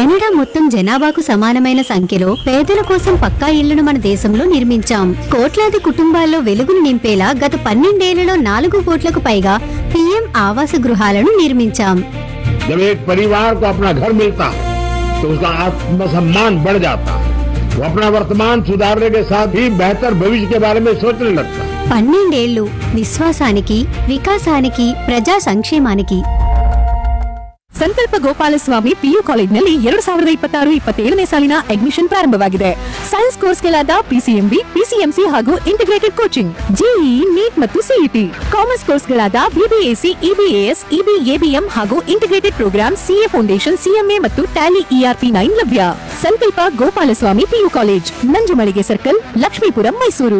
Canada మొత్తం జనాభాకు సమానమైన సంఖ్యలో పేదల కోసం పక్కా ఇళ్లను మన దేశంలో నిర్మించాం కోట్లాది కుటుంబాల్లో వెలుగును నింపేలా గత పన్నెండేళ్లలో నాలుగు కోట్లకు పైగా పీఎం ఆవాస గృహాలను నిర్మించాం जब एक परिवार को अपना घर मिलता है तो उसका आत्मसम्मान बढ़ जाता है वो अपना वर्तमान सुधारने के साथ ही बेहतर भविष्य के बारे में सोचने लगता है పన్నెండేళ్లు విశ్వాసానికి వికాసానికి ప్రజా సంక్షేమానికి ಸಂಕಲ್ಪ ಗೋಪಾಲಸ್ವಾಮಿ ಪಿಯು ಕಾಲೇಜ್ನಲ್ಲಿ ಎರಡು ಸಾವಿರದ ಇಪ್ಪತ್ತಾರು ಇಪ್ಪತ್ತೇಳನೇ ಸಾಲಿನ ಅಡ್ಮಿಷನ್ ಪ್ರಾರಂಭವಾಗಿದೆ ಸೈನ್ಸ್ ಕೋರ್ಸ್ಗಳಾದ ಪಿಸಿಎಂಬಿ ಪಿಸಿಎಂಸಿ ಹಾಗೂ ಇಂಟಿಗ್ರೇಟೆಡ್ ಕೋಚಿಂಗ್ ಜೆಇಇ ನೀಟ್ ಮತ್ತು ಸಿಇಟಿ ಕಾಮರ್ಸ್ ಕೋರ್ಸ್ಗಳಾದ ಬಿಬಿಎಸಿ ಇಬಿಎಎಸ್ ಇಬಿಎಬಿಎಂ ಹಾಗೂ integrated programme C A foundation C M A ಮತ್ತು ಟ್ಯಾಲಿ ಇಆರ್ಪಿ ನೈನ್ ಲಭ್ಯ Sankalpa Gopalaswamy P U college Nanjumalige circle Lakshmipuram Mysuru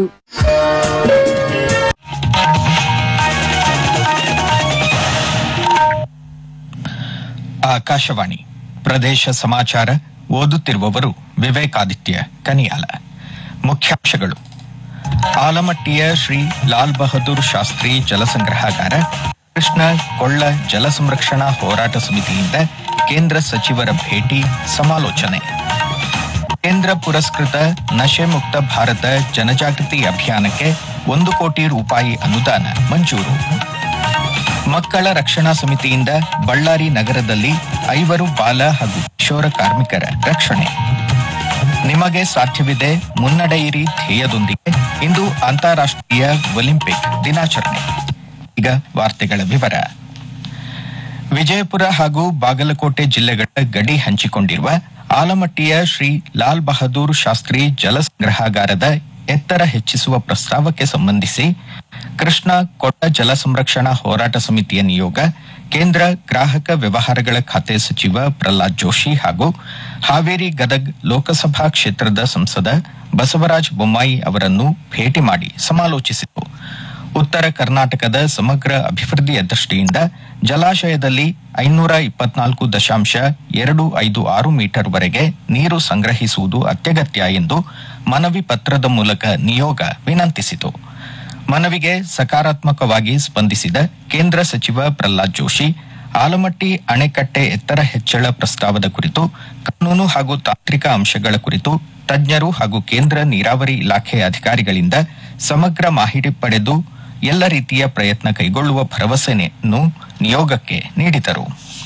Akashvani ಪ್ರದೇಶ ಸಮಾಚಾರ ಓದುತ್ತಿರುವವರು ವಿವೇಕಾದಿತ್ಯ ಕನಿಯಾಲ ಮುಖ್ಯಾಂಶಗಳು ಆಲಮಟ್ಟಿಯ ಶ್ರೀ ಲಾಲ್ ಬಹದ್ದೂರ್ ಶಾಸ್ತ್ರಿ ಜಲಸಂಗ್ರಹಾಗಾರ ಕೃಷ್ಣ ಕೊಳ್ಳ ಜಲ ಸಂರಕ್ಷಣಾ ಹೋರಾಟ ಸಮಿತಿಯಿಂದ ಕೇಂದ್ರ ಸಚಿವರ ಭೇಟಿ ಸಮಾಲೋಚನೆ ಕೇಂದ್ರ ಪುರಸ್ಕೃತ ನಶೆ ಮುಕ್ತ ಭಾರತ ಜನಜಾಗೃತಿ ಅಭಿಯಾನಕ್ಕೆ ಒಂದು ಕೋಟಿ ರೂಪಾಯಿ ಅನುದಾನ ಮಂಜೂರು ಮಕ್ಕಳ ರಕ್ಷಣಾ ಸಮಿತಿಯಿಂದ ಬಳ್ಳಾರಿ ನಗರದಲ್ಲಿ ಐವರು ಬಾಲ ಹಾಗೂ ಕಿಶೋರ ಕಾರ್ಮಿಕರ ರಕ್ಷಣೆ ನಿಮಗೆ ಸಾಧ್ಯವಿದೆ ಮುನ್ನಡೆಯಿರಿ ಧ್ಯೇಯದೊಂದಿಗೆ ಇಂದು ಅಂತಾರಾಷ್ಟ್ರೀಯ ಒಲಿಂಪಿಕ್ ದಿನಾಚರಣೆ ಈಗ ವಾರ್ತೆಗಳ ವಿವರ ವಿಜಯಪುರ ಹಾಗೂ ಬಾಗಲಕೋಟೆ ಜಿಲ್ಲೆಗಳ ಗಡಿ ಹಂಚಿಕೊಂಡಿರುವ ಆಲಮಟ್ಟಿಯ ಶ್ರೀ ಲಾಲ್ ಬಹದ್ದೂರ್ ಶಾಸ್ತ್ರಿ ಜಲ ಸಂಗ್ರಹಾಗಾರದ ಎತ್ತರ ಹೆಚ್ಚಿಸುವ ಪ್ರಸ್ತಾವಕ್ಕೆ ಸಂಬಂಧಿಸಿ ಕೃಷ್ಣ ಕೊಟ್ಟ ಜಲ ಸಂರಕ್ಷಣಾ ಹೋರಾಟ ಸಮಿತಿಯ ನಿಯೋಗ ಕೇಂದ್ರ ಗ್ರಾಹಕ ವ್ಯವಹಾರಗಳ ಖಾತೆ ಸಚಿವ ಪ್ರಹ್ಲಾದ್ ಜೋಶಿ ಹಾಗೂ ಹಾವೇರಿ ಗದಗ್ ಲೋಕಸಭಾ ಕ್ಷೇತ್ರದ ಸಂಸದ ಬಸವರಾಜ ಬೊಮ್ಮಾಯಿ ಅವರನ್ನು ಭೇಟಿ ಮಾಡಿ ಸಮಾಲೋಚಿಸಿತು ಉತ್ತರ ಕರ್ನಾಟಕದ ಸಮಗ್ರ ಅಭಿವೃದ್ಧಿಯ ದೃಷ್ಟಿಯಿಂದ ಜಲಾಶಯದಲ್ಲಿ ಐನೂರ ಇಪ್ಪತ್ನಾಲ್ಕು ದಶಾಂಶ ಎರಡು ಐದು ಆರು ಮೀಟರ್ ವರೆಗೆ ನೀರು ಸಂಗ್ರಹಿಸುವುದು ಅತ್ಯಗತ್ಯ ಎಂದು ಮನವಿ ಪತ್ರದ ಮೂಲಕ ನಿಯೋಗ ವಿನಂತಿಸಿತು ಮನವಿಗೆ ಸಕಾರಾತ್ಮಕವಾಗಿ ಸ್ಪಂದಿಸಿದ ಕೇಂದ್ರ ಸಚಿವ ಪ್ರಹ್ಲಾದ್ ಜೋಶಿ ಆಲಮಟ್ಟಿ ಅಣೆಕಟ್ಟೆ ಎತ್ತರ ಹೆಚ್ಚಳ ಪ್ರಸ್ತಾವದ ಕುರಿತು ಕಾನೂನು ಹಾಗೂ ತಾಂತ್ರಿಕ ಅಂಶಗಳ ಕುರಿತು ತಜ್ಞರು ಹಾಗೂ ಕೇಂದ್ರ ನೀರಾವರಿ ಇಲಾಖೆ ಅಧಿಕಾರಿಗಳಿಂದ ಸಮಗ್ರ ಮಾಹಿತಿ ಪಡೆದು ಎಲ್ಲ ರೀತಿಯ ಪ್ರಯತ್ನ ಕೈಗೊಳ್ಳುವ ಭರವಸೆಯನ್ನು ನಿಯೋಗಕ್ಕೆ ನೀಡಿದರು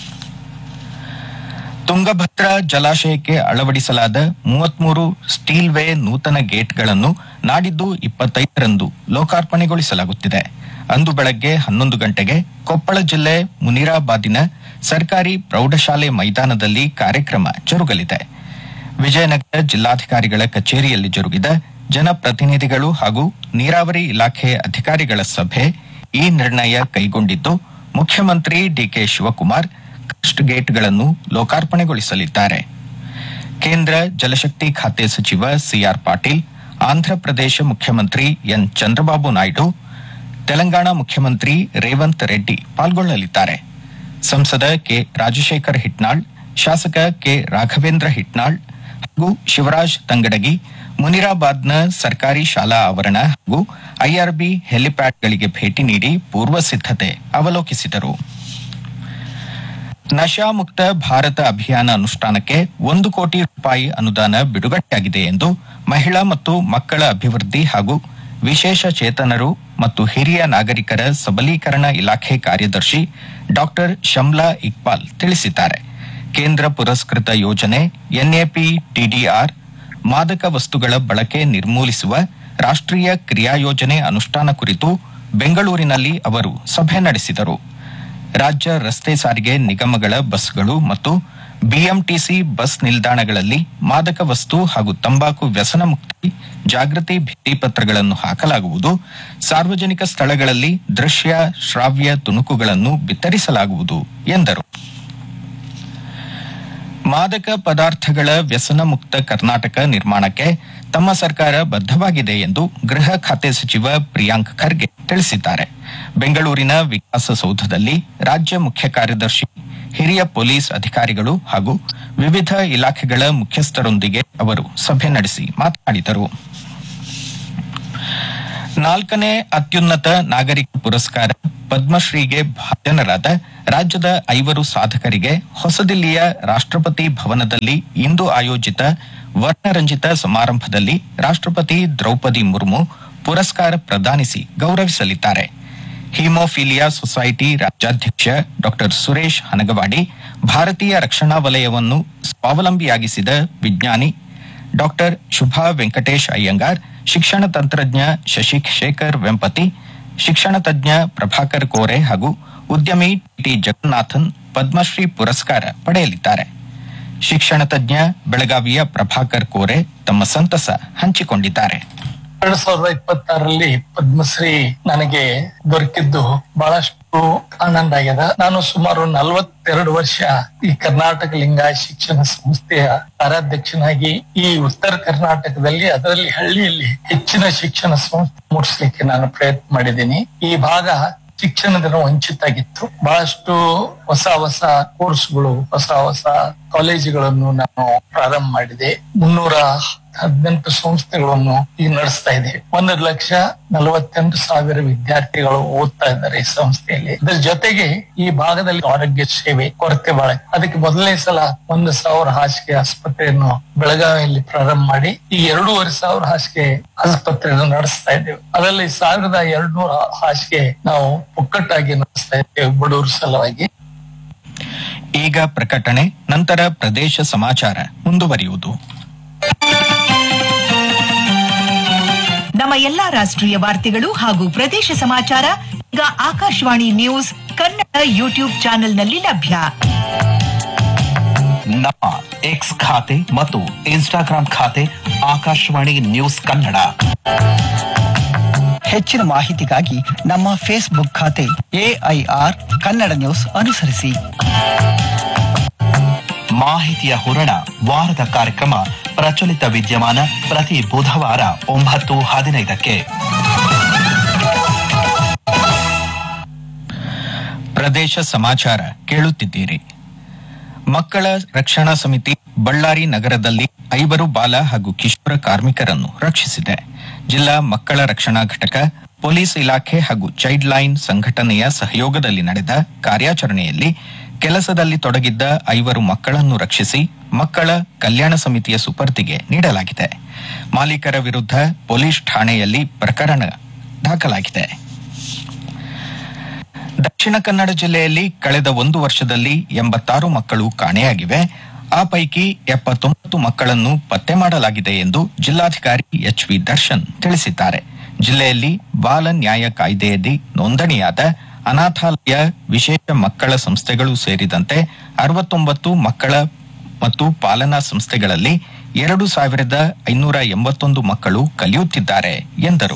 ತುಂಗಭದ್ರಾ ಜಲಾಶಯಕ್ಕೆ ಅಳವಡಿಸಲಾದ ಮೂವತ್ಮೂರು ಸ್ಟೀಲ್ ವೇ ನೂತನ ಗೇಟ್ಗಳನ್ನು ನಾಡಿದ್ದು ಇಪ್ಪತ್ತೈದರಂದು ಲೋಕಾರ್ಪಣೆಗೊಳಿಸಲಾಗುತ್ತಿದೆ ಅಂದು ಬೆಳಗ್ಗೆ ಹನ್ನೊಂದು ಗಂಟೆಗೆ ಕೊಪ್ಪಳ ಜಿಲ್ಲೆ ಮುನಿರಾಬಾದಿನ ಸರ್ಕಾರಿ ಪ್ರೌಢಶಾಲೆ ಮೈದಾನದಲ್ಲಿ ಕಾರ್ಯಕ್ರಮ ಜರುಗಲಿದೆ ವಿಜಯನಗರ ಜಿಲ್ಲಾಧಿಕಾರಿಗಳ ಕಚೇರಿಯಲ್ಲಿ ಜರುಗಿದ ಜನಪ್ರತಿನಿಧಿಗಳು ಹಾಗೂ ನೀರಾವರಿ ಇಲಾಖೆ ಅಧಿಕಾರಿಗಳ ಸಭೆ ಈ ನಿರ್ಣಯ ಕೈಗೊಂಡಿದ್ದು ಮುಖ್ಯಮಂತ್ರಿ ಡಿಕೆ ಶಿವಕುಮಾರ್ ಕ್ರಸ್ಟ್ ಗೇಟ್ಗಳನ್ನು ಲೋಕಾರ್ಪಣೆಗೊಳಿಸಲಿದ್ದಾರೆ ಕೇಂದ್ರ ಜಲಶಕ್ತಿ ಖಾತೆ ಸಚಿವ ಸಿಆರ್ ಪಾಟೀಲ್ ಆಂಧ್ರಪ್ರದೇಶ ಮುಖ್ಯಮಂತ್ರಿ ಎನ್ ಚಂದ್ರಬಾಬು ನಾಯ್ಡು ತೆಲಂಗಾಣ ಮುಖ್ಯಮಂತ್ರಿ ರೇವಂತ್ ರೆಡ್ಡಿ ಪಾಲ್ಗೊಳ್ಳಲಿದ್ದಾರೆ ಸಂಸದ ಕೆ ರಾಜಶೇಖರ್ ಹಿಟ್ನಾಳ್ ಶಾಸಕ ಕೆ ರಾಘವೇಂದ್ರ ಹಿಟ್ನಾಳ್ ಹಾಗೂ ಶಿವರಾಜ್ ತಂಗಡಗಿ ಮುನಿರಾಬಾದ್ನ ಸರ್ಕಾರಿ ಶಾಲಾ ಆವರಣ ಹಾಗೂ ಐಆರ್ಬಿ ಹೆಲಿಪ್ಯಾಡ್ಗಳಿಗೆ ಭೇಟಿ ನೀಡಿ ಪೂರ್ವ ಸಿದ್ಧತೆ ಅವಲೋಕಿಸಿದರು ನಶಾಮುಕ್ತ ಭಾರತ ಅಭಿಯಾನ ಅನುಷ್ಠಾನಕ್ಕೆ ಒಂದು ಕೋಟಿ ರೂಪಾಯಿ ಅನುದಾನ ಬಿಡುಗಡೆಯಾಗಿದೆ ಎಂದು ಮಹಿಳಾ ಮತ್ತು ಮಕ್ಕಳ ಅಭಿವೃದ್ಧಿ ಹಾಗೂ ವಿಶೇಷ ಚೇತನರು ಮತ್ತು ಹಿರಿಯ ನಾಗರಿಕರ ಸಬಲೀಕರಣ ಇಲಾಖೆ ಕಾರ್ಯದರ್ಶಿ ಡಾಕ್ಟರ್ ಶಮ್ಲಾ ಇಕ್ಬಾಲ್ ತಿಳಿಸಿದ್ದಾರೆ ಕೇಂದ್ರ ಪುರಸ್ಕೃತ ಯೋಜನೆ ಎನ್ಎಪಿ ಟಿಡಿಆರ್ ಮಾದಕ ವಸ್ತುಗಳ ಬಳಕೆ ನಿರ್ಮೂಲಿಸುವ ರಾಷ್ಟ್ರೀಯ ಕ್ರಿಯಾ ಯೋಜನೆ ಅನುಷ್ಠಾನ ಕುರಿತು ಬೆಂಗಳೂರಿನಲ್ಲಿ ಅವರು ಸಭೆ ನಡೆಸಿದರು ರಾಜ್ಯ ರಸ್ತೆ ಸಾರಿಗೆ ನಿಗಮಗಳ ಬಸ್ಗಳು ಮತ್ತು ಬಿಎಂಟಿಸಿ ಬಸ್ ನಿಲ್ದಾಣಗಳಲ್ಲಿ ಮಾದಕ ವಸ್ತು ಹಾಗೂ ತಂಬಾಕು ವ್ಯಸನ ಮುಕ್ತಿ ಜಾಗೃತಿ ಭಿತ್ತಿಪತ್ರಗಳನ್ನು ಹಾಕಲಾಗುವುದು ಸಾರ್ವಜನಿಕ ಸ್ಥಳಗಳಲ್ಲಿ ದೃಶ್ಯ ಶ್ರಾವ್ಯ ತುಣುಕುಗಳನ್ನು ಬಿತ್ತರಿಸಲಾಗುವುದು ಎಂದರು ಮಾದಕ ಪದಾರ್ಥಗಳ ವ್ಯಸನ ಮುಕ್ತ ಕರ್ನಾಟಕ ನಿರ್ಮಾಣಕ್ಕೆ ತಮ್ಮ ಸರ್ಕಾರ ಬದ್ಧವಾಗಿದೆ ಎಂದು ಗೃಹ ಖಾತೆ ಸಚಿವ ಪ್ರಿಯಾಂಕ್ ಖರ್ಗೆ ತಿಳಿಸಿದ್ದಾರೆ ಬೆಂಗಳೂರಿನ ವಿಕಾಸಸೌಧದಲ್ಲಿ ರಾಜ್ಯ ಮುಖ್ಯ ಕಾರ್ಯದರ್ಶಿ ಹಿರಿಯ ಪೊಲೀಸ್ ಅಧಿಕಾರಿಗಳು ಹಾಗೂ ವಿವಿಧ ಇಲಾಖೆಗಳ ಮುಖ್ಯಸ್ಥರೊಂದಿಗೆ ಅವರು ಸಭೆ ನಡೆಸಿ ಮಾತನಾಡಿದರು ನಾಲ್ಕನೇ ಅತ್ಯುನ್ನತ ನಾಗರಿಕ ಪುರಸ್ಕಾರ ಪದ್ಮಶ್ರೀಗೆ ಭಾಜನರಾದ ರಾಜ್ಯದ ಐವರು ಸಾಧಕರಿಗೆ ಹೊಸದಿಲ್ಲಿಯ ರಾಷ್ಟ್ರಪತಿ ಭವನದಲ್ಲಿ ಇಂದು ಆಯೋಜಿತ ವರ್ಣರಂಜಿತ ಸಮಾರಂಭದಲ್ಲಿ ರಾಷ್ಟ್ರಪತಿ ದ್ರೌಪದಿ ಮುರ್ಮು ಪುರಸ್ಕಾರ ಪ್ರದಾನಿಸಿ ಗೌರವಿಸಲಿದ್ದಾರೆ ಹಿಮೋಫಿಲಿಯಾ ಸೊಸೈಟಿ ರಾಜ್ಯಾಧ್ಯಕ್ಷ ಡಾಕ್ಟರ್ ಸುರೇಶ್ ಹನಗವಾಡಿ ಭಾರತೀಯ ರಕ್ಷಣಾ ವಲಯವನ್ನು ಸ್ವಾವಲಂಬಿಯಾಗಿಸಿದ ವಿಜ್ಞಾನಿ ಡಾಕ್ಟರ್ ಶುಭಾ ವೆಂಕಟೇಶ್ ಅಯ್ಯಂಗಾರ್ ಶಿಕ್ಷಣ ತಂತ್ರಜ್ಞ ಶಶಿಶೇಖರ್ ವೆಂಪತಿ ಶಿಕ್ಷಣ ತಜ್ಞ ಪ್ರಭಾಕರ್ ಕೋರೆ ಹಾಗೂ ಉದ್ಯಮಿ ಟಿ ಜಗನ್ನಾಥನ್ ಪದ್ಮಶ್ರೀ ಪುರಸ್ಕಾರ ಪಡೆಯಲಿದ್ದಾರೆ ಶಿಕ್ಷಣ ತಜ್ಞ ಬೆಳಗಾವಿಯ ಪ್ರಭಾಕರ್ ಕೋರೆ ತಮ್ಮ ಸಂತಸ ಹಂಚಿಕೊಂಡಿದ್ದಾರೆ ಎರಡ್ ಸಾವಿರದ ಇಪ್ಪತ್ತಾರರಲ್ಲಿ ಪದ್ಮಶ್ರೀ ನನಗೆ ದೊರಕಿದ್ದು ಬಹಳಷ್ಟು ಆನಂದ ಆಗ್ಯದ ನಾನು ಸುಮಾರು ನಲವತ್ತೆರಡು ವರ್ಷ ಈ ಕರ್ನಾಟಕ ಲಿಂಗಾಯತ ಶಿಕ್ಷಣ ಸಂಸ್ಥೆಯ ಕಾರ್ಯಾಧ್ಯಕ್ಷನಾಗಿ ಈ ಉತ್ತರ ಕರ್ನಾಟಕದಲ್ಲಿ ಅದರಲ್ಲಿ ಹಳ್ಳಿಯಲ್ಲಿ ಹೆಚ್ಚಿನ ಶಿಕ್ಷಣ ಸಂಸ್ಥೆ ಮೂಡಿಸ್ಲಿಕ್ಕೆ ನಾನು ಪ್ರಯತ್ನ ಮಾಡಿದ್ದೀನಿ ಈ ಭಾಗ ಶಿಕ್ಷಣದಿಂದ ವಂಚಿತಾಗಿತ್ತು ಬಹಳಷ್ಟು ಹೊಸ ಹೊಸ ಕೋರ್ಸ್ಗಳು ಹೊಸ ಹೊಸ ಕಾಲೇಜುಗಳನ್ನು ನಾನು ಪ್ರಾರಂಭ ಮಾಡಿದೆ ಮುನ್ನೂರ ಹದಿನೆಂಟು ಸಂಸ್ಥೆಗಳನ್ನು ಈಗ ನಡೆಸ್ತಾ ಇದೆ ಒಂದು ಲಕ್ಷ ನಲವತ್ತೆಂಟು ಸಾವಿರ ವಿದ್ಯಾರ್ಥಿಗಳು ಓದ್ತಾ ಇದ್ದಾರೆ ಈ ಸಂಸ್ಥೆಯಲ್ಲಿ ಇದರ ಜೊತೆಗೆ ಈ ಭಾಗದಲ್ಲಿ ಆರೋಗ್ಯ ಸೇವೆ ಕೊರತೆ ಬಹಳ ಅದಕ್ಕೆ ಮೊದಲನೇ ಸಲ ಒಂದು ಸಾವಿರ ಹಾಸಿಗೆ ಆಸ್ಪತ್ರೆಯನ್ನು ಬೆಳಗಾವಿಯಲ್ಲಿ ಪ್ರಾರಂಭ ಮಾಡಿ ಈ ಎರಡೂವರೆ ಸಾವಿರ ಹಾಸಿಗೆ ಆಸ್ಪತ್ರೆಯನ್ನು ನಡೆಸ್ತಾ ಇದ್ದೇವೆ ಅದರಲ್ಲಿ ಸಾವಿರದ ಎರಡ್ನೂರ ಹಾಸಿಗೆ ನಾವು ಒಕ್ಕಟ್ಟಾಗಿ ನಡೆಸ್ತಾ ಇದ್ದೇವೆ ಬಡವರ ಸಲುವಾಗಿ ಈಗ ಪ್ರಕಟಣೆ ನಂತರ ಪ್ರದೇಶ ಸಮಾಚಾರ ಮುಂದುವರಿಯುವುದು ನಮ್ಮ ಎಲ್ಲಾ ರಾಷ್ಟ್ರೀಯ ವಾರ್ತೆಗಳು ಹಾಗೂ ಪ್ರದೇಶ ಸಮಾಚಾರ ಈಗ ಆಕಾಶವಾಣಿ ನ್ಯೂಸ್ ಕನ್ನಡ ಯೂಟ್ಯೂಬ್ ಚಾನೆಲ್ನಲ್ಲಿ ಲಭ್ಯ ನಮ್ಮ ಎಕ್ಸ್ ಖಾತೆ ಮತ್ತು ಇನ್ಸ್ಟಾಗ್ರಾಂ ಖಾತೆ ಆಕಾಶವಾಣಿ ನ್ಯೂಸ್ ಕನ್ನಡ ಹೆಚ್ಚಿನ ಮಾಹಿತಿಗಾಗಿ ನಮ್ಮ ಫೇಸ್ಬುಕ್ ಖಾತೆ ಎಐಆರ್ ಕನ್ನಡ ನ್ಯೂಸ್ ಅನುಸರಿಸಿ ಮಾಹಿತಿಯ ಹೂರಣ ವಾರದ ಕಾರ್ಯಕ್ರಮ ಪ್ರಚಲಿತ ವಿದ್ಯಮಾನ ಪ್ರತಿ ಬುಧವಾರ ಒಂಬತ್ತು ಹದಿನೈದಕ್ಕೆ ಪ್ರದೇಶ ಸಮಾಚಾರ ಕೇಳುತ್ತಿದ್ದೀರಿ ಮಕ್ಕಳ ರಕ್ಷಣಾ ಸಮಿತಿ ಬಳ್ಳಾರಿ ನಗರದಲ್ಲಿ ಐವರು ಬಾಲ ಹಾಗೂ ಕಿಶೋರ ಕಾರ್ಮಿಕರನ್ನು ರಕ್ಷಿಸಿದೆ ಜಿಲ್ಲಾ ಮಕ್ಕಳ ರಕ್ಷಣಾ ಘಟಕ ಪೊಲೀಸ್ ಇಲಾಖೆ ಹಾಗೂ ಚೈಲ್ಡ್ ಲೈನ್ ಸಂಘಟನೆಯ ಸಹಯೋಗದಲ್ಲಿ ನಡೆದ ಕಾರ್ಯಾಚರಣೆಯಲ್ಲಿ ಕೆಲಸದಲ್ಲಿ ತೊಡಗಿದ್ದ ಐವರು ಮಕ್ಕಳನ್ನು ರಕ್ಷಿಸಿ ಮಕ್ಕಳ ಕಲ್ಯಾಣ ಸಮಿತಿಯ ಸುಪರ್ದಿಗೆ ನೀಡಲಾಗಿದೆ ಮಾಲೀಕರ ವಿರುದ್ಧ ಪೊಲೀಸ್ ಠಾಣೆಯಲ್ಲಿ ಪ್ರಕರಣ ದಾಖಲಾಗಿದೆ ದಕ್ಷಿಣ ಕನ್ನಡ ಜಿಲ್ಲೆಯಲ್ಲಿ ಕಳೆದ ಒಂದು ವರ್ಷದಲ್ಲಿ ಎಂಬತ್ತಾರು ಮಕ್ಕಳು ಕಾಣೆಯಾಗಿವೆ ಆ ಪೈಕಿ ಎಪ್ಪತ್ತೊಂಬತ್ತು ಮಕ್ಕಳನ್ನು ಪತ್ತೆ ಮಾಡಲಾಗಿದೆ ಎಂದು ಜಿಲ್ಲಾಧಿಕಾರಿ ಎಚ್ ವಿ ದರ್ಶನ್ ತಿಳಿಸಿದ್ದಾರೆ ಜಿಲ್ಲೆಯಲ್ಲಿ ಬಾಲ ನ್ಯಾಯ ಕಾಯ್ದೆಯಡಿ ನೋಂದಣಿಯಾದ ಅನಾಥಾಲಯ ವಿಶೇಷ ಮಕ್ಕಳ ಸಂಸ್ಥೆಗಳು ಸೇರಿದಂತೆ ಅರವತ್ತೊಂಬತ್ತು ಮಕ್ಕಳ ಮತ್ತು ಪಾಲನಾ ಸಂಸ್ಥೆಗಳಲ್ಲಿ ಎರಡು ಸಾವಿರದ ಐನೂರ ಎಂಬತ್ತೊಂದು ಮಕ್ಕಳು ಕಲಿಯುತ್ತಿದ್ದಾರೆ ಎಂದರು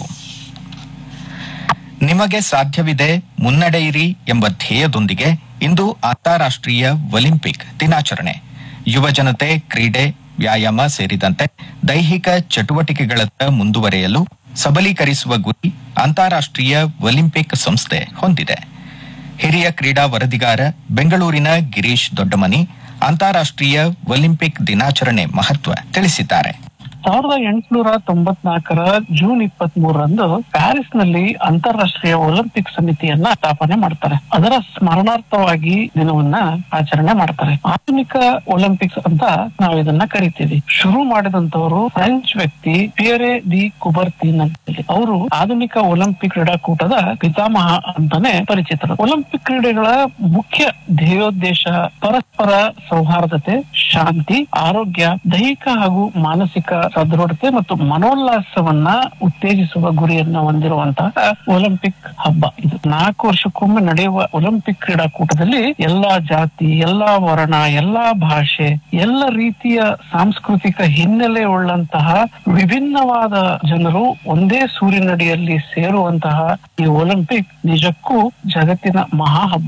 ನಿಮಗೆ ಸಾಧ್ಯವಿದೆ ಮುನ್ನಡೆಯಿರಿ ಎಂಬ ಧ್ಯೇಯದೊಂದಿಗೆ ಇಂದು ಅಂತಾರಾಷ್ಟ್ರೀಯ ಒಲಿಂಪಿಕ್ ದಿನಾಚರಣೆ ಯುವ ಜನತೆ ಕ್ರೀಡೆ ವ್ಯಾಯಾಮ ಸೇರಿದಂತೆ ದೈಹಿಕ ಚಟುವಟಿಕೆಗಳತ್ತ ಮುಂದುವರೆಯಲು ಸಬಲೀಕರಿಸುವ ಗುರಿ ಅಂತಾರಾಷ್ಟ್ರೀಯ ಒಲಿಂಪಿಕ್ ಸಂಸ್ಥೆ ಹೊಂದಿದೆ ಹಿರಿಯ ಕ್ರೀಡಾ ವರದಿಗಾರ ಬೆಂಗಳೂರಿನ ಗಿರೀಶ್ ದೊಡ್ಡಮನಿ ಅಂತಾರಾಷ್ಟ್ರೀಯ ಒಲಿಂಪಿಕ್ ದಿನಾಚರಣೆ ಮಹತ್ವ ತಿಳಿಸಿದ್ದಾರೆ ಸಾವಿರದ ಎಂಟುನೂರ ತೊಂಬತ್ನಾಲ್ಕರ ಜೂನ್ ಇಪ್ಪತ್ತ್ ಮೂರರಂದು ಪ್ಯಾರಿಸ್ ನಲ್ಲಿ ಅಂತಾರಾಷ್ಟ್ರೀಯ ಒಲಿಂಪಿಕ್ ಸಮಿತಿಯನ್ನ ಸ್ಥಾಪನೆ ಮಾಡ್ತಾರೆ ಅದರ ಸ್ಮರಣಾರ್ಥವಾಗಿ ದಿನವನ್ನ ಆಚರಣೆ ಮಾಡ್ತಾರೆ ಆಧುನಿಕ ಒಲಿಂಪಿಕ್ಸ್ ಅಂತ ನಾವು ಇದನ್ನ ಕರಿತೀವಿ ಶುರು ಮಾಡಿದಂತವರು ಫ್ರೆಂಚ್ ವ್ಯಕ್ತಿ ಪಿಯರೆ ದಿ ಕುಬರ್ತಿನ್ ಅಂತ ಹೇಳಿ ಅವರು ಆಧುನಿಕ ಒಲಿಂಪಿಕ್ ಕ್ರೀಡಾಕೂಟದ ಪಿತಾಮಹ ಅಂತಾನೆ ಪರಿಚಿತರು ಒಲಿಂಪಿಕ್ ಕ್ರೀಡೆಗಳ ಮುಖ್ಯ ಧ್ಯೇಯೋದ್ದೇಶ ಪರಸ್ಪರ ಸೌಹಾರ್ದತೆ ಶಾಂತಿ ಆರೋಗ್ಯ ದೈಹಿಕ ಹಾಗೂ ಮಾನಸಿಕ ಸದೃಢತೆ ಮತ್ತು ಮನೋಲ್ಲಾಸವನ್ನ ಉತ್ತೇಜಿಸುವ ಗುರಿಯನ್ನ ಹೊಂದಿರುವಂತಹ ಒಲಿಂಪಿಕ್ ಹಬ್ಬ ಇದು ನಾಲ್ಕು ವರ್ಷಕ್ಕೊಮ್ಮೆ ನಡೆಯುವ ಒಲಿಂಪಿಕ್ ಕ್ರೀಡಾಕೂಟದಲ್ಲಿ ಎಲ್ಲಾ ಜಾತಿ ಎಲ್ಲಾ ವರ್ಣ ಎಲ್ಲಾ ಭಾಷೆ ಎಲ್ಲ ರೀತಿಯ ಸಾಂಸ್ಕೃತಿಕ ಹಿನ್ನೆಲೆ ಉಳ್ಳಂತಹ ವಿಭಿನ್ನವಾದ ಜನರು ಒಂದೇ ಸೂರ್ಯನಡಿಯಲ್ಲಿ ಸೇರುವಂತಹ ಈ ಒಲಿಂಪಿಕ್ ನಿಜಕ್ಕೂ ಜಗತ್ತಿನ ಮಹಾ ಹಬ್ಬ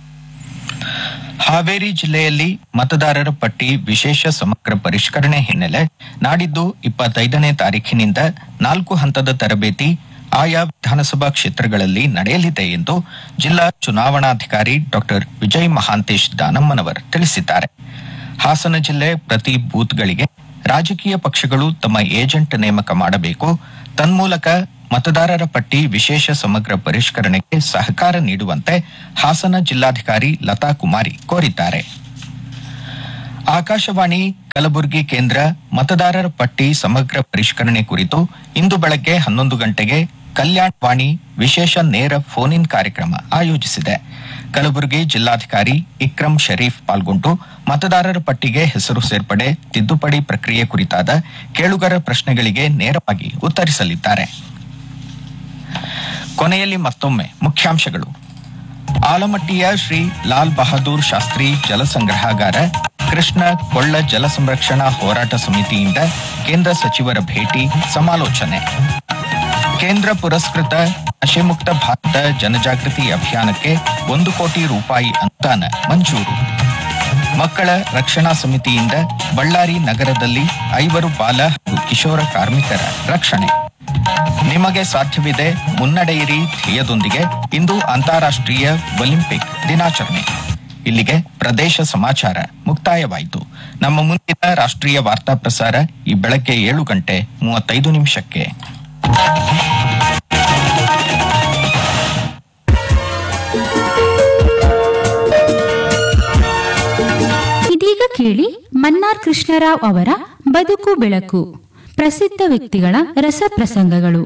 ಹಾವೇರಿ ಜಿಲ್ಲೆಯಲ್ಲಿ ಮತದಾರರ ಪಟ್ಟಿ ವಿಶೇಷ ಸಮಗ್ರ ಪರಿಷ್ಕರಣೆ ಹಿನ್ನೆಲೆ ನಾಡಿದ್ದು ಇಪ್ಪತ್ತೈದನೇ ತಾರೀಖಿನಿಂದ ನಾಲ್ಕು ಹಂತದ ತರಬೇತಿ ಆಯಾ ವಿಧಾನಸಭಾ ಕ್ಷೇತ್ರಗಳಲ್ಲಿ ನಡೆಯಲಿದೆ ಎಂದು ಜಿಲ್ಲಾ ಚುನಾವಣಾಧಿಕಾರಿ ಡಾಕ್ಟರ್ ವಿಜಯ್ ಮಹಾಂತೇಶ್ ದಾನಮ್ಮನವರ್ ತಿಳಿಸಿದ್ದಾರೆ ಹಾಸನ ಜಿಲ್ಲೆ ಪ್ರತಿ ಬೂತ್ಗಳಿಗೆ ರಾಜಕೀಯ ಪಕ್ಷಗಳು ತಮ್ಮ ಏಜೆಂಟ್ ನೇಮಕ ಮಾಡಬೇಕು ತನ್ಮೂಲಕ ಮತದಾರರ ಪಟ್ಟಿ ವಿಶೇಷ ಸಮಗ್ರ ಪರಿಷ್ಕರಣೆಗೆ ಸಹಕಾರ ನೀಡುವಂತೆ ಹಾಸನ ಜಿಲ್ಲಾಧಿಕಾರಿ ಲತಾ ಕುಮಾರಿ ಕೋರಿದ್ದಾರೆ ಆಕಾಶವಾಣಿ ಕಲಬುರಗಿ ಕೇಂದ್ರ ಮತದಾರರ ಪಟ್ಟಿ ಸಮಗ್ರ ಪರಿಷ್ಕರಣೆ ಕುರಿತು ಇಂದು ಬೆಳಗ್ಗೆ ಹನ್ನೊಂದು ಗಂಟೆಗೆ ಕಲ್ಯಾಣ್ ವಾಣಿ ವಿಶೇಷ ನೇರ ಫೋನ್ ಇನ್ ಕಾರ್ಯಕ್ರಮ ಆಯೋಜಿಸಿದೆ ಕಲಬುರಗಿ ಜಿಲ್ಲಾಧಿಕಾರಿ ಇಕ್ರಂ ಶರೀಫ್ ಪಾಲ್ಗೊಂಡು ಮತದಾರರ ಪಟ್ಟಿಗೆ ಹೆಸರು ಸೇರ್ಪಡೆ ತಿದ್ದುಪಡಿ ಪ್ರಕ್ರಿಯೆ ಕುರಿತಾದ ಕೇಳುಗರ ಪ್ರಶ್ನೆಗಳಿಗೆ ನೇರವಾಗಿ ಉತ್ತರಿಸಲಿದ್ದಾರೆ ಕೊನೆಯಲ್ಲಿ ಮತ್ತೊಮ್ಮೆ ಮುಖ್ಯಾಂಶಗಳು ಆಲಮಟ್ಟಿಯ ಶ್ರೀ ಲಾಲ್ ಬಹದ್ದೂರ್ ಶಾಸ್ತ್ರಿ ಜಲಸಂಗ್ರಹಾಗಾರ ಕೃಷ್ಣ ಕೊಳ್ಳ ಜಲ ಸಂರಕ್ಷಣಾ ಹೋರಾಟ ಸಮಿತಿಯಿಂದ ಕೇಂದ್ರ ಸಚಿವರ ಭೇಟಿ ಸಮಾಲೋಚನೆ ಕೇಂದ್ರ ಪುರಸ್ಕೃತ ನಶೆಮುಕ್ತ ಭಾರತ ಜನಜಾಗೃತಿ ಅಭಿಯಾನಕ್ಕೆ ಒಂದು ಕೋಟಿ ರೂಪಾಯಿ ಅನುದಾನ ಮಂಜೂರು ಮಕ್ಕಳ ರಕ್ಷಣಾ ಸಮಿತಿಯಿಂದ ಬಳ್ಳಾರಿ ನಗರದಲ್ಲಿ ಐವರು ಬಾಲ ಹಾಗೂ ಕಿಶೋರ ಕಾರ್ಮಿಕರ ರಕ್ಷಣೆ ನಿಮಗೆ ಸಾಧ್ಯವಿದೆ ಮುನ್ನಡೆಯಿರಿ ಧ್ಯೇಯದೊಂದಿಗೆ ಇಂದು ಅಂತಾರಾಷ್ಟ್ರೀಯ ಒಲಿಂಪಿಕ್ ದಿನಾಚರಣೆ ಇಲ್ಲಿಗೆ ಪ್ರದೇಶ ಸಮಾಚಾರ ಮುಕ್ತಾಯವಾಯಿತು ನಮ್ಮ ಮುಂದಿನ ರಾಷ್ಟ್ರೀಯ ವಾರ್ತಾ ಪ್ರಸಾರ ಈ ಬೆಳಗ್ಗೆ ಏಳು ಗಂಟೆ ಮೂವತ್ತೈದು ನಿಮಿಷಕ್ಕೆ ಇದೀಗ ಕೇಳಿ ಮನ್ನಾರ್ ಕೃಷ್ಣರಾವ್ ಅವರ ಬದುಕು ಬೆಳಕು ಪ್ರಸಿದ್ಧ ವ್ಯಕ್ತಿಗಳ ರಸಪ್ರಸಂಗಗಳು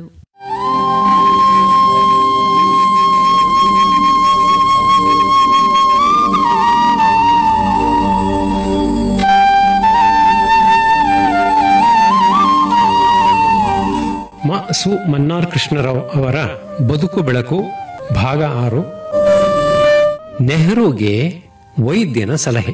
ಮ ಸು ಮನ್ನಾರ್ ಕೃಷ್ಣರಾವ್ ಅವರ ಬದುಕು ಬೆಳಕು ಭಾಗ ಆರು ನೆಹರುಗೆ ವೈದ್ಯನ ಸಲಹೆ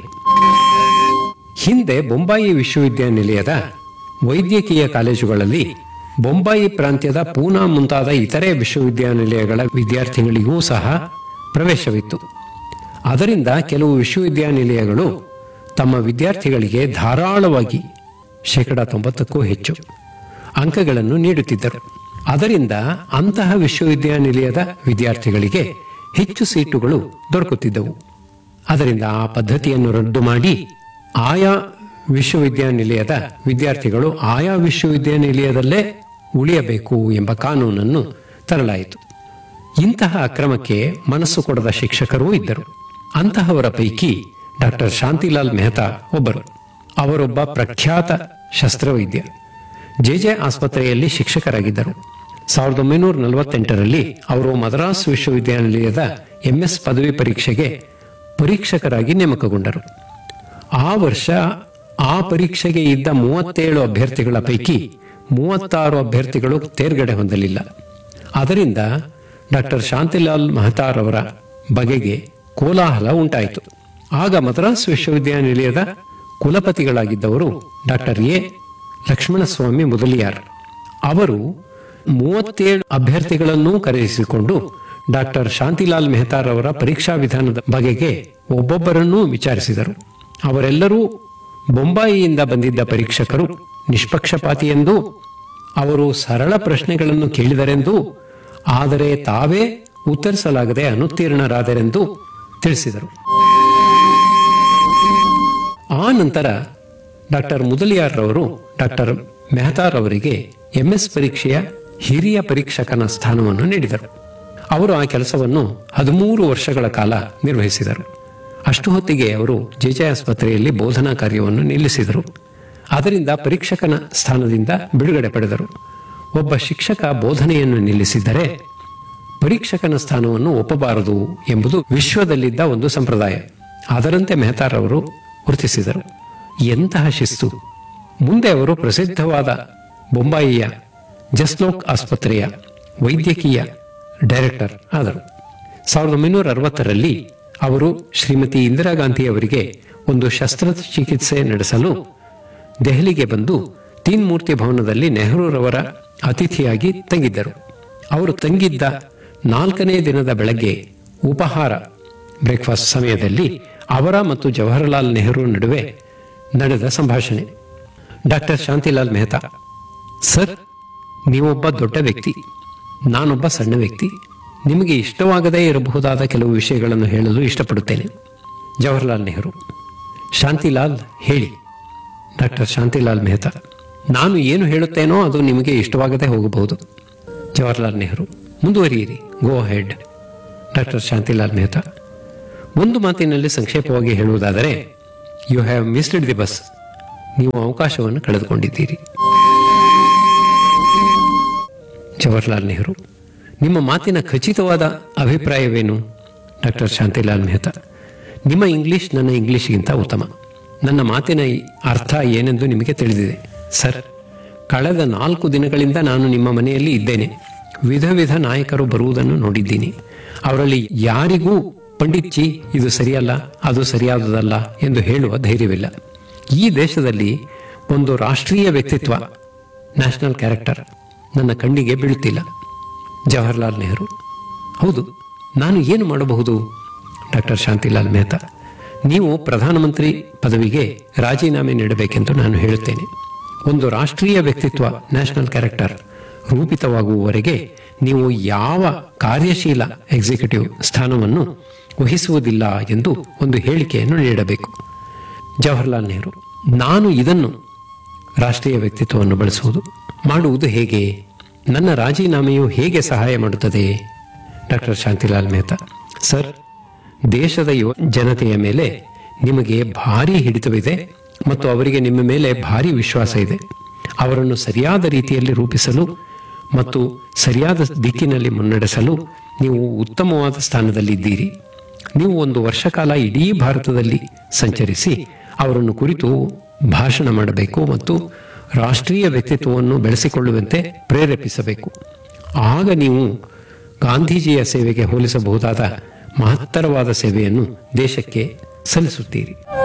ಹಿಂದೆ ಬೊಂಬಾಯಿ ವಿಶ್ವವಿದ್ಯಾನಿಲಯದ ವೈದ್ಯಕೀಯ ಕಾಲೇಜುಗಳಲ್ಲಿ ಬೊಂಬಾಯಿ ಪ್ರಾಂತ್ಯದ ಪೂನಾ ಮುಂತಾದ ಇತರೆ ವಿಶ್ವವಿದ್ಯಾನಿಲಯಗಳ ವಿದ್ಯಾರ್ಥಿಗಳಿಗೂ ಸಹ ಪ್ರವೇಶವಿತ್ತು ಅದರಿಂದ ಕೆಲವು ವಿಶ್ವವಿದ್ಯಾನಿಲಯಗಳು ತಮ್ಮ ವಿದ್ಯಾರ್ಥಿಗಳಿಗೆ ಧಾರಾಳವಾಗಿ ಶೇಕಡ ತೊಂಬತ್ತಕ್ಕೂ ಹೆಚ್ಚು ಅಂಕಗಳನ್ನು ನೀಡುತ್ತಿದ್ದರು ಅದರಿಂದ ಅಂತಹ ವಿಶ್ವವಿದ್ಯಾನಿಲಯದ ವಿದ್ಯಾರ್ಥಿಗಳಿಗೆ ಹೆಚ್ಚು ಸೀಟುಗಳು ದೊರಕುತ್ತಿದ್ದವು ಅದರಿಂದ ಆ ಪದ್ಧತಿಯನ್ನು ರದ್ದು ಮಾಡಿ ಆಯಾ ವಿಶ್ವವಿದ್ಯಾನಿಲಯದ ವಿದ್ಯಾರ್ಥಿಗಳು ಆಯಾ ವಿಶ್ವವಿದ್ಯಾನಿಲಯದಲ್ಲೇ ಉಳಿಯಬೇಕು ಎಂಬ ಕಾನೂನನ್ನು ತರಲಾಯಿತು ಇಂತಹ ಅಕ್ರಮಕ್ಕೆ ಮನಸ್ಸು ಕೊಡದ ಶಿಕ್ಷಕರೂ ಇದ್ದರು ಅಂತಹವರ ಪೈಕಿ ಡಾಕ್ಟರ್ ಶಾಂತಿಲಾಲ್ ಮೆಹ್ತಾ ಒಬ್ಬರು ಅವರೊಬ್ಬ ಪ್ರಖ್ಯಾತ ಶಸ್ತ್ರವೈದ್ಯ ಜೆಜೆ ಆಸ್ಪತ್ರೆಯಲ್ಲಿ ಶಿಕ್ಷಕರಾಗಿದ್ದರು ಸಾವಿರದ ಒಂಬೈನೂರ ನಲವತ್ತೆಂಟರಲ್ಲಿ ಅವರು ಮದ್ರಾಸ್ ವಿಶ್ವವಿದ್ಯಾನಿಲಯದ ಎಂಎಸ್ ಪದವಿ ಪರೀಕ್ಷೆಗೆ ಪರೀಕ್ಷಕರಾಗಿ ನೇಮಕಗೊಂಡರು ಆ ವರ್ಷ ಆ ಪರೀಕ್ಷೆಗೆ ಇದ್ದ ಮೂವತ್ತೇಳು ಅಭ್ಯರ್ಥಿಗಳ ಪೈಕಿ ಮೂವತ್ತಾರು ಅಭ್ಯರ್ಥಿಗಳು ತೇರ್ಗಡೆ ಹೊಂದಲಿಲ್ಲ ಅದರಿಂದ ಡಾಕ್ಟರ್ ಶಾಂತಿಲಾಲ್ ಮಹತಾರ್ ಅವರ ಬಗೆಗೆ ಕೋಲಾಹಲ ಉಂಟಾಯಿತು ಆಗ ಮದ್ರಾಸ್ ವಿಶ್ವವಿದ್ಯಾನಿಲಯದ ಕುಲಪತಿಗಳಾಗಿದ್ದವರು ಡಾಕ್ಟರ್ ಎ ಲಕ್ಷ್ಮಣಸ್ವಾಮಿ ಮುದಲಿಯಾರ್ ಅವರು ಮೂವತ್ತೇಳು ಅಭ್ಯರ್ಥಿಗಳನ್ನೂ ಕರೆಯಿಸಿಕೊಂಡು ಡಾಕ್ಟರ್ ಶಾಂತಿಲಾಲ್ ಮೆಹತಾರ್ ಅವರ ಪರೀಕ್ಷಾ ವಿಧಾನದ ಬಗೆಗೆ ಒಬ್ಬೊಬ್ಬರನ್ನೂ ವಿಚಾರಿಸಿದರು ಅವರೆಲ್ಲರೂ ಬೊಂಬಾಯಿಯಿಂದ ಬಂದಿದ್ದ ಪರೀಕ್ಷಕರು ನಿಷ್ಪಕ್ಷಪಾತಿಯೆಂದೂ ಅವರು ಸರಳ ಪ್ರಶ್ನೆಗಳನ್ನು ಕೇಳಿದರೆಂದೂ ಆದರೆ ತಾವೇ ಉತ್ತರಿಸಲಾಗದೆ ಅನುತ್ತೀರ್ಣರಾದರೆಂದು ತಿಳಿಸಿದರು ಆ ನಂತರ ಡಾಕ್ಟರ್ ಮುದಲಿಯಾರ್ ರವರು ಡಾಕ್ಟರ್ ಮೆಹತಾರ್ ಅವರಿಗೆ ಎಂಎಸ್ ಪರೀಕ್ಷೆಯ ಹಿರಿಯ ಪರೀಕ್ಷಕನ ಸ್ಥಾನವನ್ನು ನೀಡಿದರು ಅವರು ಆ ಕೆಲಸವನ್ನು ಹದಿಮೂರು ವರ್ಷಗಳ ಕಾಲ ನಿರ್ವಹಿಸಿದರು ಅಷ್ಟು ಹೊತ್ತಿಗೆ ಅವರು ಜೆಜೆ ಆಸ್ಪತ್ರೆಯಲ್ಲಿ ಬೋಧನಾ ಕಾರ್ಯವನ್ನು ನಿಲ್ಲಿಸಿದರು ಅದರಿಂದ ಪರೀಕ್ಷಕನ ಸ್ಥಾನದಿಂದ ಬಿಡುಗಡೆ ಪಡೆದರು ಒಬ್ಬ ಶಿಕ್ಷಕ ಬೋಧನೆಯನ್ನು ನಿಲ್ಲಿಸಿದರೆ ಪರೀಕ್ಷಕನ ಸ್ಥಾನವನ್ನು ಒಪ್ಪಬಾರದು ಎಂಬುದು ವಿಶ್ವದಲ್ಲಿದ್ದ ಒಂದು ಸಂಪ್ರದಾಯ ಅದರಂತೆ ಮೆಹತಾರ್ ಅವರು ಗುರುತಿಸಿದರು ಎಂತಹ ಶಿಸ್ತು ಮುಂದೆ ಅವರು ಪ್ರಸಿದ್ಧವಾದ ಬೊಂಬಾಯಿಯ ಜಸ್ಲೋಕ್ ಆಸ್ಪತ್ರೆಯ ವೈದ್ಯಕೀಯ ಡೈರೆಕ್ಟರ್ ಆದರು ಸಾವಿರದ ಒಂಬೈನೂರ ಅರವತ್ತರಲ್ಲಿ ಅವರು ಶ್ರೀಮತಿ ಇಂದಿರಾ ಗಾಂಧಿ ಅವರಿಗೆ ಒಂದು ಶಸ್ತ್ರಚಿಕಿತ್ಸೆ ನಡೆಸಲು ದೆಹಲಿಗೆ ಬಂದು ತೀನ್ ಮೂರ್ತಿ ಭವನದಲ್ಲಿ ನೆಹರೂರವರ ಅತಿಥಿಯಾಗಿ ತಂಗಿದ್ದರು ಅವರು ತಂಗಿದ್ದ ನಾಲ್ಕನೇ ದಿನದ ಬೆಳಗ್ಗೆ ಉಪಹಾರ ಬ್ರೇಕ್ಫಾಸ್ಟ್ ಸಮಯದಲ್ಲಿ ಅವರ ಮತ್ತು ಜವಾಹರಲಾಲ್ ನೆಹರು ನಡುವೆ ನಡೆದ ಸಂಭಾಷಣೆ ಡಾಕ್ಟರ್ ಶಾಂತಿಲಾಲ್ ಮೆಹ್ತಾ ಸರ್ ನೀವೊಬ್ಬ ದೊಡ್ಡ ವ್ಯಕ್ತಿ ನಾನೊಬ್ಬ ಸಣ್ಣ ವ್ಯಕ್ತಿ ನಿಮಗೆ ಇಷ್ಟವಾಗದೇ ಇರಬಹುದಾದ ಕೆಲವು ವಿಷಯಗಳನ್ನು ಹೇಳಲು ಇಷ್ಟಪಡುತ್ತೇನೆ ಜವಾಹರಲಾಲ್ ನೆಹರು ಶಾಂತಿಲಾಲ್ ಹೇಳಿ ಡಾಕ್ಟರ್ ಶಾಂತಿಲಾಲ್ ಮೆಹ್ತಾ ನಾನು ಏನು ಹೇಳುತ್ತೇನೋ ಅದು ನಿಮಗೆ ಇಷ್ಟವಾಗದೇ ಹೋಗಬಹುದು ಜವಾಹರ್ಲಾಲ್ ನೆಹರು ಮುಂದುವರಿಯಿರಿ go ahead doctor Shantilal Mehta ಒಂದು ಮಾತಿನಲ್ಲಿ ಸಂಕ್ಷೇಪವಾಗಿ ಹೇಳುವುದಾದರೆ you have missed the bus ನೀವು ಅವಕಾಶವನ್ನು ಕಳೆದುಕೊಂಡಿದ್ದೀರಿ ಜವಾಹರ್ಲಾಲ್ ನೆಹರು ನಿಮ್ಮ ಮಾತಿನ ಖಚಿತವಾದ ಅಭಿಪ್ರಾಯವೇನು ಡಾಕ್ಟರ್ ಶಾಂತಿಲಾಲ್ ಮೆಹ್ತಾ ನಿಮ್ಮ ಇಂಗ್ಲಿಷ್ ನನ್ನ ಇಂಗ್ಲಿಷ್ಗಿಂತ ಉತ್ತಮ ನನ್ನ ಮಾತಿನ ಈ ಅರ್ಥ ಏನೆಂದು ನಿಮಗೆ ತಿಳಿದಿದೆ ಸರ್ ಕಳೆದ ನಾಲ್ಕು ದಿನಗಳಿಂದ ನಾನು ನಿಮ್ಮ ಮನೆಯಲ್ಲಿ ಇದ್ದೇನೆ ವಿಧ ವಿಧ ನಾಯಕರು ಬರುವುದನ್ನು ನೋಡಿದ್ದೀನಿ ಅವರಲ್ಲಿ ಯಾರಿಗೂ ಪಂಡಿತ್ಜಿ ಇದು ಸರಿಯಲ್ಲ ಅದು ಸರಿಯಾದುದಲ್ಲ ಎಂದು ಹೇಳುವ ಧೈರ್ಯವಿಲ್ಲ ಈ ದೇಶದಲ್ಲಿ ಒಂದು ರಾಷ್ಟ್ರೀಯ ವ್ಯಕ್ತಿತ್ವ ನ್ಯಾಷನಲ್ ಕ್ಯಾರೆಕ್ಟರ್ ನನ್ನ ಕಣ್ಣಿಗೆ ಬೀಳುತ್ತಿಲ್ಲ ಜವಾಹರ್ಲಾಲ್ ನೆಹರು ಹೌದು ನಾನು ಏನು ಮಾಡಬಹುದು ಡಾಕ್ಟರ್ ಶಾಂತಿಲಾಲ್ ಮೆಹ್ತಾ ನೀವು ಪ್ರಧಾನಮಂತ್ರಿ ಪದವಿಗೆ ರಾಜೀನಾಮೆ ನೀಡಬೇಕೆಂದು ನಾನು ಹೇಳುತ್ತೇನೆ ಒಂದು ರಾಷ್ಟ್ರೀಯ ವ್ಯಕ್ತಿತ್ವ ನ್ಯಾಷನಲ್ ಕ್ಯಾರೆಕ್ಟರ್ ರೂಪಿತವಾಗುವವರೆಗೆ ನೀವು ಯಾವ ಕಾರ್ಯಶೀಲ ಎಕ್ಸಿಕ್ಯೂಟಿವ್ ಸ್ಥಾನವನ್ನು ವಹಿಸುವುದಿಲ್ಲ ಎಂದು ಒಂದು ಹೇಳಿಕೆಯನ್ನು ನೀಡಬೇಕು ಜವಾಹರ್ಲಾಲ್ ನೆಹರು ನಾನು ಇದನ್ನು ರಾಷ್ಟ್ರೀಯ ವ್ಯಕ್ತಿತ್ವವನ್ನು ಬಳಸುವುದು ಮಾಡುವುದು ಹೇಗೆ ನನ್ನ ರಾಜೀನಾಮೆಯು ಹೇಗೆ ಸಹಾಯ ಮಾಡುತ್ತದೆ ಡಾಕ್ಟರ್ ಶಾಂತಿಲಾಲ್ ಮೆಹ್ತಾ ಸರ್ ದೇಶದ ಯುವ ಜನತೆಯ ಮೇಲೆ ನಿಮಗೆ ಭಾರಿ ಹಿಡಿತವಿದೆ ಮತ್ತು ಅವರಿಗೆ ನಿಮ್ಮ ಮೇಲೆ ಭಾರಿ ವಿಶ್ವಾಸ ಇದೆ ಅವರನ್ನು ಸರಿಯಾದ ರೀತಿಯಲ್ಲಿ ರೂಪಿಸಲು ಮತ್ತು ಸರಿಯಾದ ದಿಕ್ಕಿನಲ್ಲಿ ಮುನ್ನಡೆಸಲು ನೀವು ಉತ್ತಮವಾದ ಸ್ಥಾನದಲ್ಲಿದ್ದೀರಿ ನೀವು ಒಂದು ವರ್ಷ ಕಾಲ ಇಡೀ ಭಾರತದಲ್ಲಿ ಸಂಚರಿಸಿ ಅವರನ್ನು ಕುರಿತು ಭಾಷಣ ಮಾಡಬೇಕು ಮತ್ತು ರಾಷ್ಟ್ರೀಯ ವ್ಯಕ್ತಿತ್ವವನ್ನು ಬೆಳೆಸಿಕೊಳ್ಳುವಂತೆ ಪ್ರೇರೇಪಿಸಬೇಕು ಆಗ ನೀವು ಗಾಂಧೀಜಿಯ ಸೇವೆಗೆ ಹೋಲಿಸಬಹುದಾದ ಮಹತ್ತರವಾದ ಸೇವೆಯನ್ನು ದೇಶಕ್ಕೆ ಸಲ್ಲಿಸುತ್ತೀರಿ